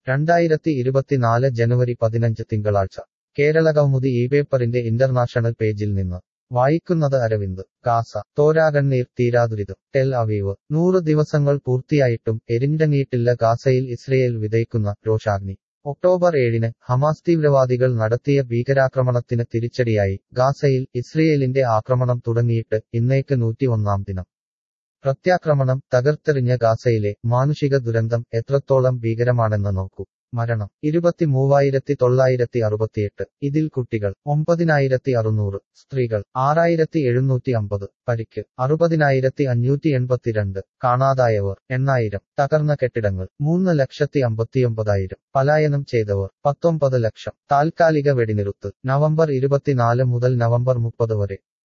രണ്ടായിരത്തി ഇരുപത്തിനാല് ജനുവരി പതിനഞ്ച് തിങ്കളാഴ്ച കേരളകൗമുദി ഈ പേപ്പറിന്റെ ഇന്റർനാഷണൽ പേജിൽ നിന്ന് വായിക്കുന്നത് അരവിന്ദ് ഗാസ തോരാകണ്ണീർ തീരാദുരിതം ടെൽ അവീവ് നൂറ് ദിവസങ്ങൾ പൂർത്തിയായിട്ടും എരിഞ്ഞിടങ്ങിയിട്ടില്ല ഗാസയിൽ ഇസ്രയേൽ വിതയ്ക്കുന്ന രോഷാഗ്നി ഒക്ടോബർ ഏഴിന് ഹമാസ് തീവ്രവാദികൾ നടത്തിയ ഭീകരാക്രമണത്തിന് തിരിച്ചടിയായി ഗാസയിൽ ഇസ്രയേലിന്റെ ആക്രമണം തുടങ്ങിയിട്ട് ഇന്നേക്ക് നൂറ്റിയൊന്നാം ദിനം പ്രത്യാക്രമണം തകർത്തെറിഞ്ഞ ഗാസയിലെ മാനുഷിക ദുരന്തം എത്രത്തോളം ഭീകരമാണെന്ന് നോക്കൂ മരണം ഇരുപത്തിമൂവായിരത്തി തൊള്ളായിരത്തി അറുപത്തിയെട്ട് ഇതിൽ കുട്ടികൾ ഒമ്പതിനായിരത്തി അറുന്നൂറ് സ്ത്രീകൾ ആറായിരത്തി എഴുന്നൂറ്റി അമ്പത് പരിക്ക് അറുപതിനായിരത്തി അഞ്ഞൂറ്റി എൺപത്തിരണ്ട് കാണാതായവർ എണ്ണായിരം തകർന്ന കെട്ടിടങ്ങൾ മൂന്ന് ലക്ഷത്തി അമ്പത്തിയൊമ്പതായിരം പലായനം ചെയ്തവർ പത്തൊമ്പത് ലക്ഷം താൽക്കാലിക വെടിനിറുത്ത് നവംബർ ഇരുപത്തിനാല് മുതൽ നവംബർ മുപ്പത് വരെ